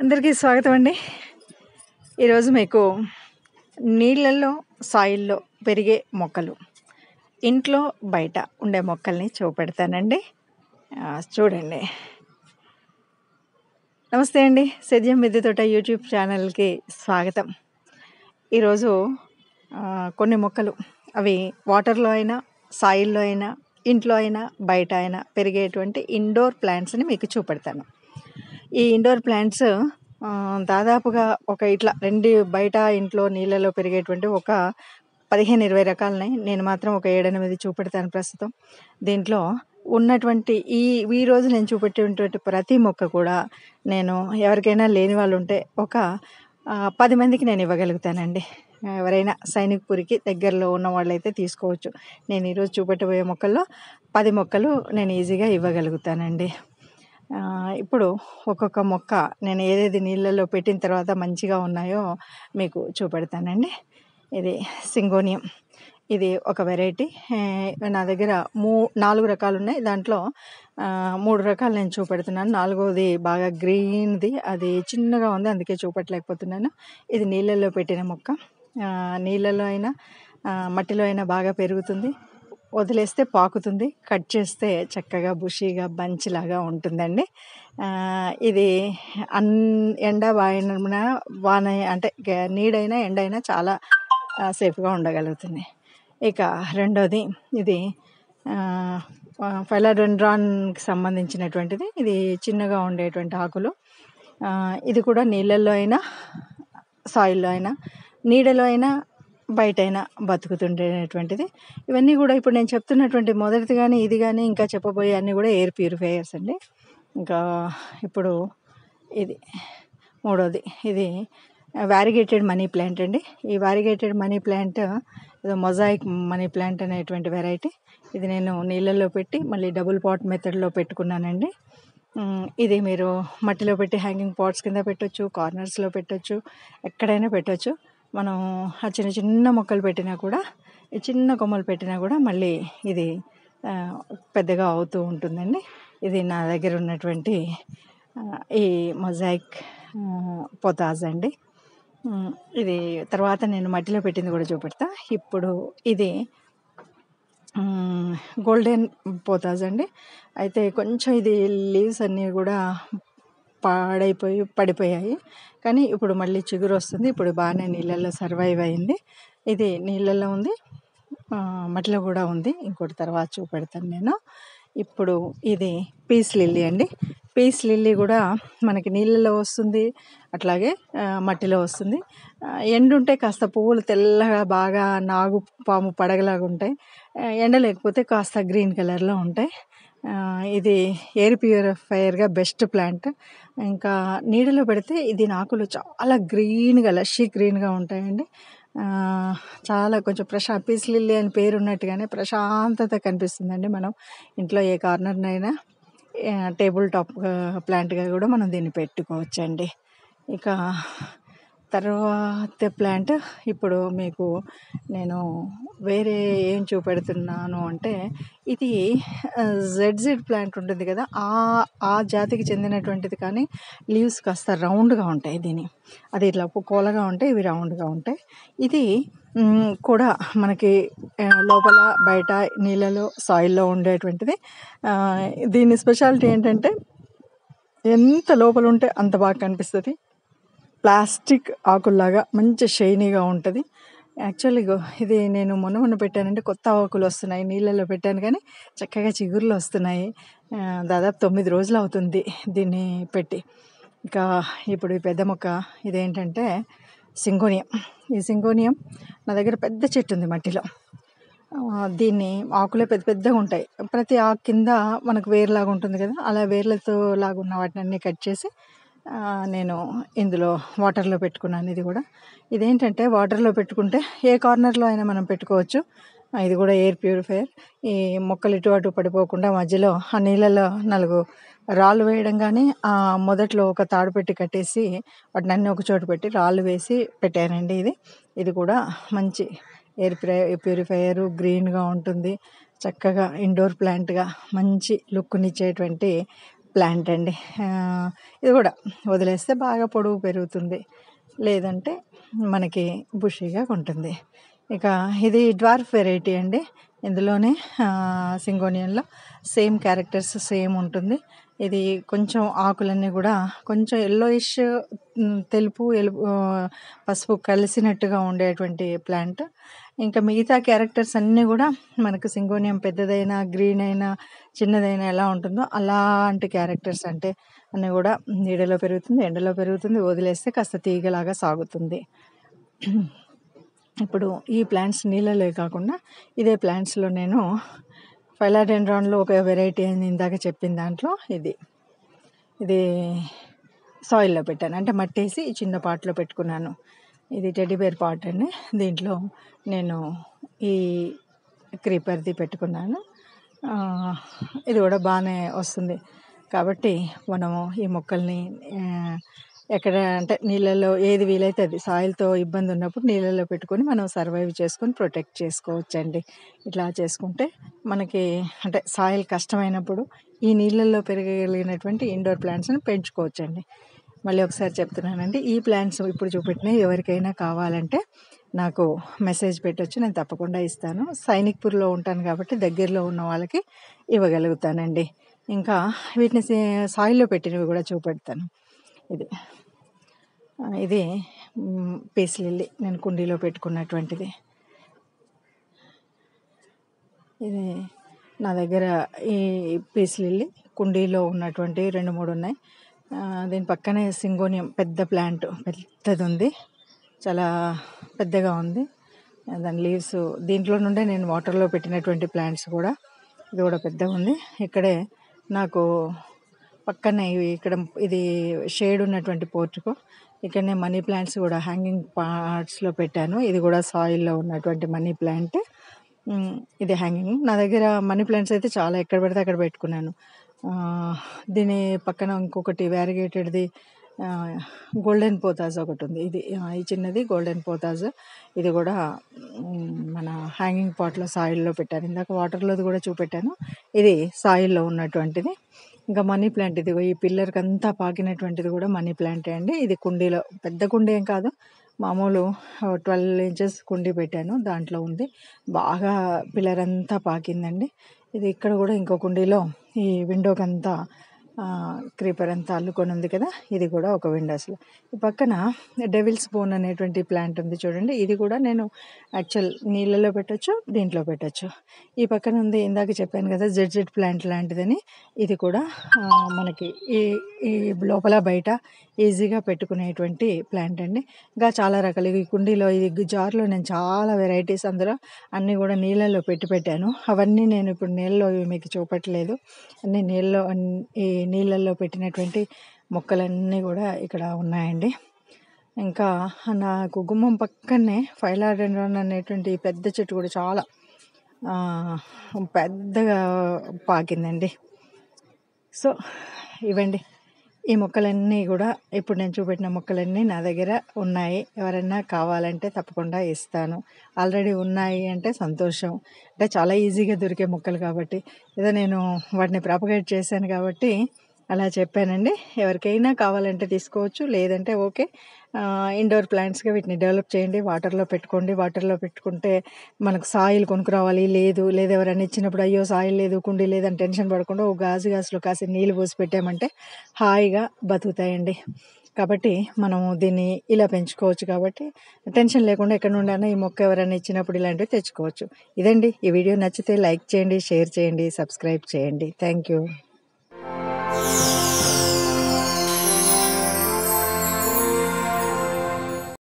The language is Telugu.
అందరికీ స్వాగతం అండి ఈరోజు మీకు నీళ్ళల్లో సాయిల్లో పెరిగే మొక్కలు ఇంట్లో బయట ఉండే మొక్కల్ని చూపెడతానండి ఆ, చూడండి నమస్తే అండి సద్యం మిద్దె తోట యూట్యూబ్ ఛానల్కి స్వాగతం ఈరోజు ఆ, కొన్ని మొక్కలు అవి వాటర్లో అయినా సాయిల్లో అయినా ఇంట్లో అయినా బయట అయినా పెరిగేటువంటి ఇండోర్ ప్లాంట్స్ని మీకు చూపెడతాను ఈ ఇండోర్ ప్లాంట్స్ ఆ, దాదాపుగా ఒక ఇట్లా రెండు బయట ఇంట్లో నీళ్ళలో పెరిగేటువంటి ఒక పదిహేను ఇరవై రకాలని నేను మాత్రం ఒక ఏడెనిమిది చూపెడతాను ప్రస్తుతం దీంట్లో ఉన్నటువంటి ఈ ఈ రోజు నేను చూపెట్టేటువంటి ప్రతి మొక్క కూడా నేను ఎవరికైనా లేని వాళ్ళు ఉంటే ఒక ఆ, పది మందికి నేను ఇవ్వగలుగుతానండి ఎవరైనా సైనిక్పూరికి దగ్గరలో ఉన్న వాళ్ళైతే తీసుకోవచ్చు నేను ఈరోజు చూపెట్టబోయే మొక్కల్లో పది మొక్కలు నేను ఈజీగా ఇవ్వగలుగుతానండి ఆ, ఇప్పుడు ఒక్కొక్క మొక్క నేను ఏదేది నీళ్ళలో పెట్టిన తర్వాత మంచిగా ఉన్నాయో మీకు చూపెడతానండి ఇది సింగోనియం ఇది ఒక వెరైటీ నా దగ్గర మూ నాలుగు రకాలు ఉన్నాయి దాంట్లో ఆ, మూడు రకాలు నేను చూపెడుతున్నాను నాలుగోది బాగా గ్రీన్ది అది చిన్నగా ఉంది అందుకే చూపెట్టలేకపోతున్నాను ఇది నీళ్ళల్లో పెట్టిన మొక్క ఆ, నీళ్ళలో అయినా ఆ, మట్టిలో అయినా బాగా పెరుగుతుంది వదిలేస్తే పాకుతుంది కట్ చేస్తే చక్కగా బుషీగా బంచ్ లాగా ఉంటుందండి ఆ, ఇది అన్ ఎండ వాయిన వాన అంటే గ- నీడైనా ఎండ అయినా చాలా ఆ, సేఫ్గా ఉండగలుగుతుంది ఇక రెండోది ఇది ఫెలాడెండ్రాన్కి సంబంధించినటువంటిది ఇది చిన్నగా ఉండేటువంటి ఆకులు ఆ, ఇది కూడా నీళ్ళల్లో అయినా సాయిల్లో అయినా నీడలో అయినా బయట అయినా బతుకుతుండేటువంటిది ఇవన్నీ కూడా ఇప్పుడు నేను చెప్తున్నటువంటి మొదటిది కానీ ఇది కానీ ఇంకా చెప్పబోయే అన్నీ కూడా ఎయిర్ ప్యూరిఫైయర్స్ అండి ఇంకా ఇప్పుడు ఇది మూడోది ఇది వ్యారిగేటెడ్ మనీ ప్లాంట్ అండి ఈ వ్యారిగేటెడ్ మనీ ప్లాంట్ ఇది మొజాయిక్ మనీ ప్లాంట్ అనేటువంటి వెరైటీ ఇది నేను నీళ్ళల్లో పెట్టి మళ్ళీ డబుల్ పాట్ మెథడ్లో పెట్టుకున్నానండి మ్, ఇది మీరు మట్టిలో పెట్టి హ్యాంగింగ్ పాట్స్ కింద పెట్టొచ్చు కార్నర్స్లో పెట్టొచ్చు ఎక్కడైనా పెట్టొచ్చు మనం ఆ చిన్న చిన్న మొక్కలు పెట్టినా కూడా ఈ చిన్న కొమ్మలు పెట్టినా కూడా మళ్ళీ ఇది ఆ, పెద్దగా అవుతూ ఉంటుందండి ఇది నా దగ్గర ఉన్నటువంటి ఆ, ఈ మొజాయిక్ పొతాజ్ అండి మ్, ఇది తర్వాత నేను మట్టిలో పెట్టింది కూడా చూపెడతా ఇప్పుడు ఇది మ్, గోల్డెన్ పోతాజ్ అండి అయితే కొంచెం ఇది లీవ్స్ అన్నీ కూడా పాడైపోయి పడిపోయాయి కానీ ఇప్పుడు మళ్ళీ చిగురు వస్తుంది ఇప్పుడు బాగానే నీళ్ళల్లో సర్వైవ్ అయింది ఇది నీళ్ళల్లో ఉంది ఆ, మట్టిలో కూడా ఉంది ఇంకోటి తర్వాత చూపెడతాను నేను ఇప్పుడు ఇది పీస్ లిల్లీ అండి పీస్ లిల్లీ కూడా మనకి నీళ్ళలో వస్తుంది అట్లాగే ఆ, మట్టిలో వస్తుంది ఆ, ఎండుంటే కాస్త పువ్వులు తెల్లగా బాగా నాగు పాము పడగలాగా ఉంటాయి ఆ, ఎండ లేకపోతే కాస్త గ్రీన్ కలర్లో ఉంటాయి ఆ, ఇది ఎయిర్ ప్యూరిఫైయర్గా బెస్ట్ ప్లాంట్ ఇంకా నీడలో పెడితే ఇది ఆకులు చాలా గ్రీన్గా లషీ గ్రీన్గా ఉంటాయండి ఆ, చాలా కొంచెం ప్రశా పీస్ లిల్లీ అని పేరు ఉన్నట్టుగానే ప్రశాంతత కనిపిస్తుందండి మనం ఇంట్లో ఏ కార్నర్నైనా టేబుల్ టాప్ ప్లాంట్గా కూడా మనం దీన్ని పెట్టుకోవచ్చండి ఇక తర్వాత ప్లాంట్ ఇప్పుడు మీకు నేను వేరే ఏం చూపెడుతున్నాను అంటే ఇది జెడ్జెడ్ ప్లాంట్ ఉంటుంది కదా ఆ ఆ జాతికి చెందినటువంటిది కానీ లీవ్స్ కాస్త రౌండ్గా ఉంటాయి దీని అది ఇట్లా కోలగా ఉంటాయి ఇవి రౌండ్గా ఉంటాయి ఇది మ్, కూడా మనకి ఆ, లోపల బయట నీళ్ళలో సాయిల్లో ఉండేటువంటిది ఆ, దీని స్పెషాలిటీ ఏంటంటే ఎంత లోపల ఉంటే అంత బాగా కనిపిస్తుంది ప్లాస్టిక్ ఆకుల్లాగా మంచి షైనీగా ఉంటుంది యాక్చువల్లీ ఇగో ఇది నేను మొన్న మొన్న పెట్టానంటే కొత్త ఆకులు వస్తున్నాయి నీళ్ళలో పెట్టాను కానీ చక్కగా చిగుర్లు వస్తున్నాయి ఆ, దాదాపు తొమ్మిది రోజులు అవుతుంది దీన్ని పెట్టి ఇంకా ఇప్పుడు ఈ పెద్ద మొక్క ఇదేంటంటే సింగోనియం ఈ సింగోనియం నా దగ్గర పెద్ద చెట్టు ఉంది మట్టిలో ఆ, దీన్ని ఆకులే పెద్ద పెద్దగా ఉంటాయి ప్రతి ఆకు కింద మనకు వేరులాగా ఉంటుంది కదా అలా వేర్లతో లాగా ఉన్న వాటిని అన్నీ కట్ చేసి ఆ, నేను ఇందులో వాటర్లో పెట్టుకున్నాను ఇది కూడా ఇదేంటంటే వాటర్లో పెట్టుకుంటే ఏ కార్నర్లో అయినా మనం పెట్టుకోవచ్చు ఆ, ఇది కూడా ఎయిర్ ప్యూరిఫైయర్ ఈ మొక్కలు ఇటు అటు పడిపోకుండా మధ్యలో ఆ నీళ్ళలో నాలుగు రాళ్ళు వేయడం కానీ ఆ మొదట్లో ఒక తాడు పెట్టి కట్టేసి వాటిని అన్ని ఒక చోట పెట్టి రాళ్ళు వేసి పెట్టానండి ఇది ఇది కూడా మంచి ఎయిర్ ప్యూరిఫైయర్ గ్రీన్గా ఉంటుంది చక్కగా ఇండోర్ ప్లాంట్గా మంచి లుక్నిచ్చేటువంటి ప్లాంట్ అండి ఆ, ఇది కూడా వదిలేస్తే బాగా పొడవు పెరుగుతుంది లేదంటే మనకి బుషీగా ఉంటుంది ఇక ఇది డ్వార్ఫ్ వెరైటీ అండి ఇందులోనే సింగోనియన్లో సేమ్ క్యారెక్టర్స్ సేమ్ ఉంటుంది ఇది కొంచెం ఆకులన్నీ కూడా కొంచెం ఎల్లోయిష్ తెలుపు ఎలుపు ఆ, పసుపు కలిసినట్టుగా ఉండేటువంటి ప్లాంట్ ఇంకా మిగతా క్యారెక్టర్స్ అన్నీ కూడా మనకు సింగోనియం పెద్దదైనా గ్రీన్ అయినా చిన్నదైనా ఎలా ఉంటుందో అలాంటి క్యారెక్టర్స్ అంటే అన్నీ కూడా నీడలో పెరుగుతుంది ఎండలో పెరుగుతుంది వదిలేస్తే కాస్త తీగలాగా సాగుతుంది ఇప్పుడు ఈ ప్లాంట్స్ నీళ్ళలో కాకుండా ఇదే ప్లాంట్స్లో నేను ఫైలాడెండ్రాన్లో ఒక వెరైటీ అని ఇందాక చెప్పిన దాంట్లో ఇది ఇది సాయిల్లో పెట్టాను అంటే మట్టేసి చిన్న పాట్లో పెట్టుకున్నాను ఇది టెడ్డీబేర్ పాట్ అండి దీంట్లో నేను ఈ క్రీపర్ది పెట్టుకున్నాను ఆ, ఇది కూడా బాగానే వస్తుంది కాబట్టి మనము ఈ మొక్కల్ని ఆ, ఎక్కడ అంటే నీళ్ళల్లో ఏది వీలైతే అది సాయిల్తో ఇబ్బంది ఉన్నప్పుడు నీళ్ళల్లో పెట్టుకొని మనం సర్వైవ్ చేసుకొని ప్రొటెక్ట్ చేసుకోవచ్చండి ఇట్లా చేసుకుంటే మనకి అంటే సాయిల్ కష్టమైనప్పుడు ఈ నీళ్ళల్లో పెరగగలిగినటువంటి ఇండోర్ ప్లాంట్స్ని పెంచుకోవచ్చండి మళ్ళీ ఒకసారి చెప్తున్నానండి ఈ ప్లాంట్స్ ఇప్పుడు చూపెట్టినవి ఎవరికైనా కావాలంటే నాకు మెసేజ్ పెట్టొచ్చు నేను తప్పకుండా ఇస్తాను సైనిక్పూర్లో ఉంటాను కాబట్టి దగ్గరలో ఉన్న వాళ్ళకి ఇవ్వగలుగుతానండి ఇంకా వీటిని సే- సాయిల్లో పెట్టినవి కూడా చూపెడతాను ఇది ఆ, ఇది మ్, పీస్ లిల్లీ నేను కుండీలో పెట్టుకున్నటువంటిది ఇది నా దగ్గర ఈ పీస్ లిల్లీ కుండీలో ఉన్నటువంటి రెండు మూడు ఉన్నాయి ఆ, దీని పక్కనే సింగోనియం పెద్ద ప్లాంట్ పెద్దది ఉంది చాలా పెద్దగా ఉంది దాని లీవ్స్ దీంట్లో నుండే నేను వాటర్లో పెట్టినటువంటి ప్లాంట్స్ కూడా ఇది కూడా పెద్దగా ఉంది ఇక్కడే నాకు పక్కనే ఇవి ఇక్కడ ఇది షేడ్ ఉన్నటువంటి పోర్టుకు ఇక్కడనే మనీ ప్లాంట్స్ కూడా హ్యాంగింగ్ పార్ట్స్లో పెట్టాను ఇది కూడా సాయిల్లో ఉన్నటువంటి మనీ ప్లాంట్ ఉమ్, ఇది హ్యాంగింగ్ నా దగ్గర మనీ ప్లాంట్స్ అయితే చాలా ఎక్కడ పడితే అక్కడ పెట్టుకున్నాను ఆ, దీని పక్కన ఇంకొకటి వ్యారిగేటెడ్ది గోల్డెన్ పోతాజ్ ఒకటి ఉంది ఇది ఆ, ఈ చిన్నది గోల్డెన్ పోతాజ్ ఇది కూడా ఉమ్, మన హ్యాంగింగ్ పాట్లో సాయిల్లో పెట్టాను ఇందాక వాటర్లోది కూడా చూపెట్టాను ఇది సాయిల్లో ఉన్నటువంటిది ఇంకా మనీ ప్లాంట్ ఇది ఈ పిల్లర్కి అంతా పాకినటువంటిది కూడా మనీ ప్లాంటే అండి ఇది కుండీలో పెద్ద కుండీ ఏం కాదు మామూలు ట్వెల్వ్ ఇంచెస్ కుండీ పెట్టాను దాంట్లో ఉంది బాగా పిల్లర్ అంతా పాకిందండి ఇది ఇక్కడ కూడా ఇంకో కుండీలో ఈ విండోకి అంతా క్రీపర్ అంతా అల్లుకొని ఉంది కదా ఇది కూడా ఒక విండోస్లో ఈ పక్కన డెవిల్స్ బోన్ అనేటువంటి ప్లాంట్ ఉంది చూడండి ఇది కూడా నేను యాక్చువల్ నీళ్ళలో పెట్టొచ్చు దీంట్లో పెట్టొచ్చు ఈ పక్కన ఉంది ఇందాక చెప్పాను కదా జెడ్ జెడ్ ప్లాంట్ లాంటిదని ఇది కూడా ఆ, మనకి ఈ ఈ లోపల బయట ఈజీగా పెట్టుకునేటువంటి ప్లాంట్ అండి ఇంకా చాలా రకాలు ఈ కుండీలో ఇది జార్లో నేను చాలా వెరైటీస్ అందులో అన్నీ కూడా నీళ్ళల్లో పెట్టి పెట్టాను అవన్నీ నేను ఇప్పుడు నీళ్ళలో ఇవి మీకు చూపట్లేదు అన్నీ నీళ్ళలో అన్- ఈ నీళ్ళల్లో పెట్టినటువంటి మొక్కలన్నీ కూడా ఇక్కడ ఉన్నాయండి ఇంకా నాకు గుమ్మం పక్కనే ఫైలాడెండ్రాన్ అనేటువంటి ఈ పెద్ద చెట్టు కూడా చాలా ఆ, పెద్దగా పాకిందండి సో ఇవ్వండి ఈ మొక్కలన్నీ కూడా ఇప్పుడు నేను చూపెట్టిన మొక్కలన్నీ నా దగ్గర ఉన్నాయి ఎవరైనా కావాలంటే తప్పకుండా ఇస్తాను ఆల్రెడీ ఉన్నాయి అంటే సంతోషం అంటే చాలా ఈజీగా దొరికే మొక్కలు కాబట్టి ఏదో నేను వాటిని ప్రాపగేట్ చేశాను కాబట్టి అలా చెప్పానండి ఎవరికైనా కావాలంటే తీసుకోవచ్చు లేదంటే ఓకే ఇండోర్ ప్లాంట్స్గా వీటిని డెవలప్ చేయండి వాటర్లో పెట్టుకోండి వాటర్లో పెట్టుకుంటే మనకు సాయిల్ కొనుక్కురావాలి లేదు లేదు ఎవరైనా ఇచ్చినప్పుడు అయ్యో సాయిల్ లేదు కుండీ లేదని టెన్షన్ పడకుండా ఒక గాజు గాజులో కాసి నీళ్ళు పోసి పెట్టామంటే హాయిగా బతుకుతాయండి కాబట్టి మనము దీన్ని ఇలా పెంచుకోవచ్చు కాబట్టి టెన్షన్ లేకుండా ఎక్కడ నుండైనా ఈ మొక్క ఎవరైనా ఇచ్చినప్పుడు ఇలాంటివి తెచ్చుకోవచ్చు ఇదండి ఈ వీడియో నచ్చితే లైక్ చేయండి షేర్ చేయండి సబ్స్క్రైబ్ చేయండి థ్యాంక్ యూ